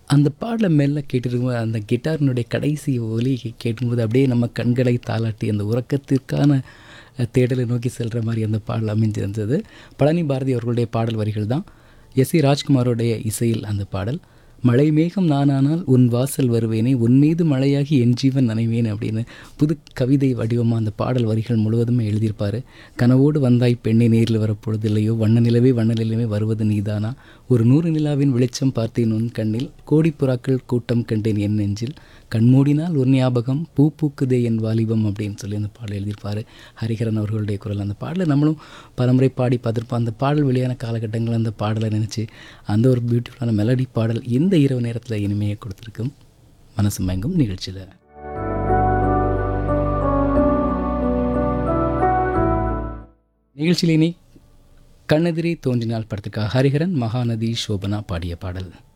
அந்த பாடலை மெல்ல கேட்டிருக்கும்போது அந்த கிட்டாரினுடைய கடைசி ஒலி கேட்கும்போது அப்படியே நம்ம கண்களை தாளாட்டி அந்த உறக்கத்திற்கான அஹ், தேடலை நோக்கி செல்கிற மாதிரி அந்த பாடல் அமைஞ்சிருந்தது பழனி பாரதி அவர்களுடைய பாடல் வரிகள் தான் எஸ் சி ராஜ்குமாரோடைய இசையில் அந்த பாடல் மழை மேகம் நானானால் உன் வாசல் வருவேனே உன் மீது மழையாகி என் ஜீவன் நனைவேன் அப்படின்னு புது கவிதை வடிவமாக அந்த பாடல் வரிகள் முழுவதுமே எழுதியிருப்பார் கனவோடு வந்தாய் பெண்ணை நேரில் வரப்பொழுதில்லையோ வண்ண நிலவே வண்ண நிலவே வருவது நீதானா ஒரு நூறு நிலாவின் வெளிச்சம் பார்த்தேன் உன் கண்ணில் கோடி புறாக்கள் கூட்டம் கண்டேன் என் நெஞ்சில் கண்மூடினால் ஒரு ஞாபகம் பூ பூக்குதே என் வாலிபம் அப்படின்னு சொல்லி அந்த பாடல் எழுதியிருப்பார் ஹரிஹரன் அவர்களுடைய குரல் அந்த பாடலை நம்மளும் பலமுறை பாடி பார்த்துருப்போம் அந்த பாடல் வெளியான காலகட்டங்கள் அந்த பாடலை நினச்சி அந்த ஒரு பியூட்டிஃபுல்லான மெலடி பாடல் இந்த இரவு நேரத்தில் இனிமையை கொடுத்துருக்கும் மனசு மயங்கும் நிகழ்ச்சியில் நிகழ்ச்சியில் இனி கண்ணெதிரே தோன்றினால் படத்துக்காக ஹரிஹரன் மகாநதி சோபனா பாடிய பாடல்